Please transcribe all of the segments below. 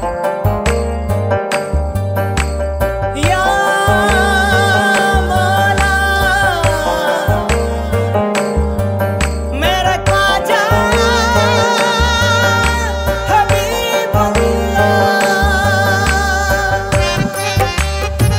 या मौला मेरा ख्वाजा हबीबुल्लाह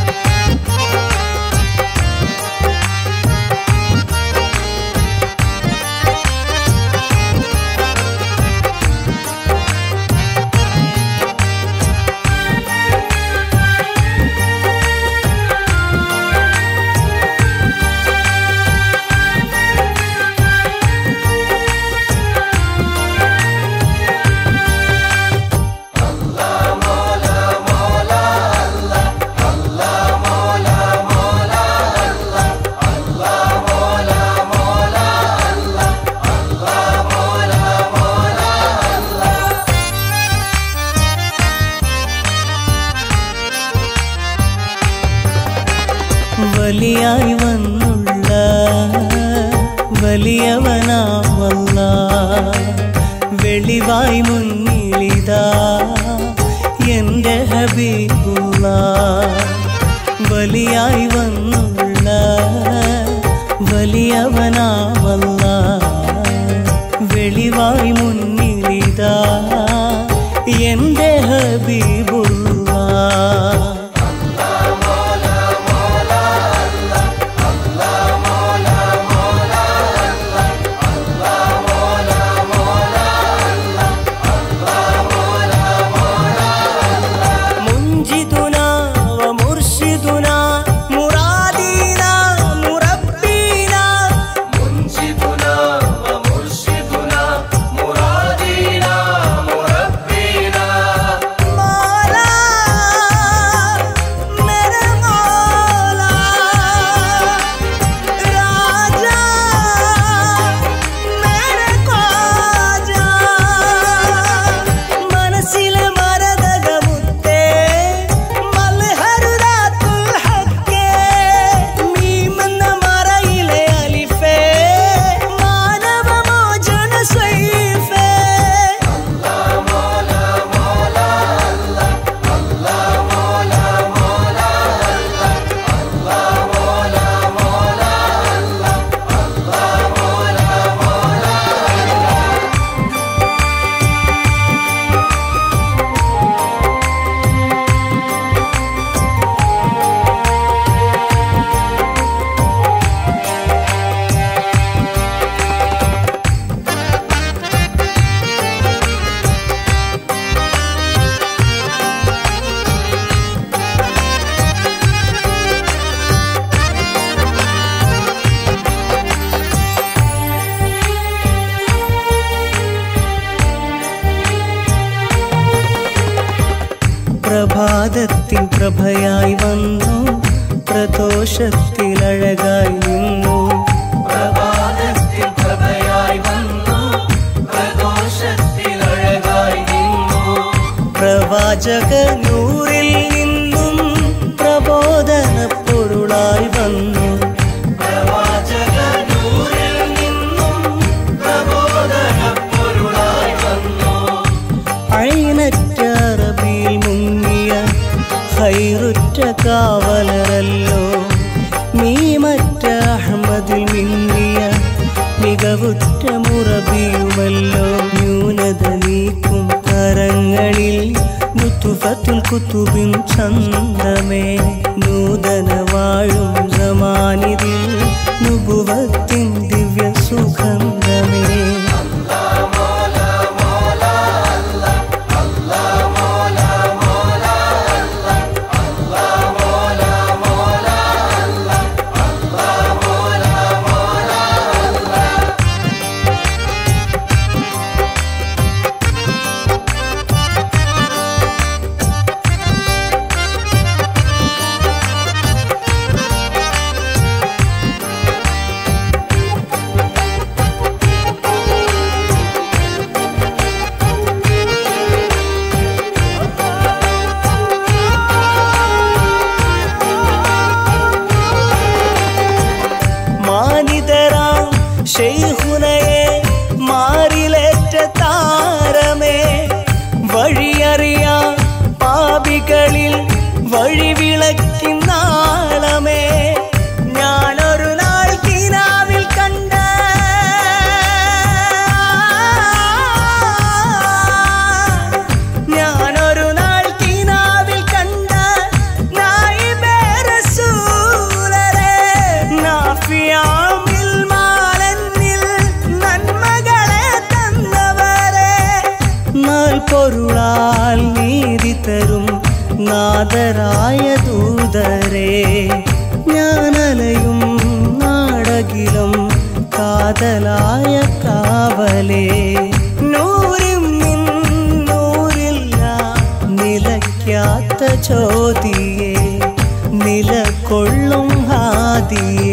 വലിയായി വന്നുള്ള വലിയവനാമല്ല വെളിവായി മുന്നിലിതാ എൻ്റെ ഹബീബുള്ള വലിയായി വന്നുള്ള വലിയവനാമല്ല വെളിവായി മുന്നിലിതാ എൻ്റെ ഹബീബുള്ള منجدنا ومرشدنا مرادينا مربينا منجدنا ومرشدنا مرادينا مربينا مولا मेरे मौला राजा मेरे ख्वाजा മനസ്സിലെ മരതക മുത്തേ മൽഹറുദാത്തുൽ ഹക്കേ മീമെന്ന മറയിലെ അലിഫേ മാനവമോചന സ്വൈഫേ പ്രഭാതത്തിൻ പ്രഭയായി വന്നു പ്രദോഷത്തിൽ അഴകായി നിന്നു പ്രഭാതത്തിൽ പ്രഭയായി വന്നു പ്രദോഷത്തിൽ അഴകായി നിന്നു പ്രവാചക നൂറിൽ നിന്നും പ്രബോധന പൊരുളായി വന്നു പ്രവാചക നൂറിൽ നിന്നും പ്രബോധന പൊരുളായി വന്നു അഴിനറ്റ അറബിയിൽ മുങ്ങിയ ഹൈറുറ്റ കാവലരല്ലോ മീമറ്റ അഹമ്മദിൽ മിന്നിയ മികവുറ്റ മുറബിയുമല്ലോ ന്യൂനത നീക്കും കരങ്ങളിൽ മുത്തുഫത്തുൽ കുത്തുബിൻ ചന്തമേ നൂതന വാഴും സമാനിതിൽ നുപുവത്തിൻ ദിവ്യ സുഗന്ധമേ വഴിവിളക്കിന്നാളമേ ഞാനൊരു നാൾ കിനാവിൽ കണ്ട ഞാനൊരു നാൾ കിനാവിൽ കണ്ട നായിബേ റസൂലരെ നാഫിയാമിൽ മാലന്നിൽ നന്മകളെ തന്നവരെ നാൾ പൊരുളാൽ നീതി തരും നാദരായ ദൂതരെ ഞാനലയും നാടകിലും കാതലായ കാവലേ നൂറിൽ നിന്നൂരില്ല നിലയ്ക്കാത്ത ചോതിയെ നിലകൊള്ളും ഹാദിയെ